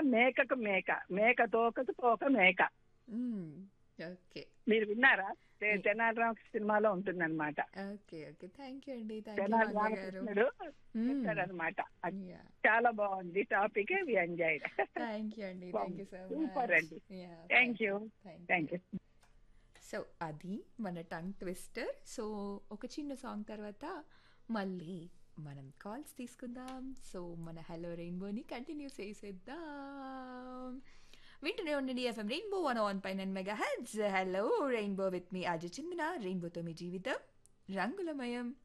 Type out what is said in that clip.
మేకకు మేక మేక తోకకు తోక మేక ఓకే మీరు విన్నారా తె- తెనాలి రామకృష్ణ సినిమాలో ఉంటుందన్నమాట ఓకే ఓకే థ్యాంక్ యూ అండి థ్యాంక్ యూ తెనాలి మంగ గారు రామకృష్ణుడు చెప్తారనమాట యా చాలా బాగుంది topic we enjoy thank you అండి thank you so Super much అండి. Thank you thank you so అది మన టంగ్ ట్విస్టర్ సో ఒక చిన్న సాంగ్ తర్వాత మళ్ళీ మనం కాల్స్ తీసుకుందాం సో మన హలో రెయిన్బోని కంటిన్యూ చేసేద్దాం వింటూనే ఉండండి ఎఫ్ఎం రెయిన్బో వన్ వన్ పై nine mega heads hello rainbow with me Ajay Chandana రెయిన్బోతో మీ జీవితం రంగులమయం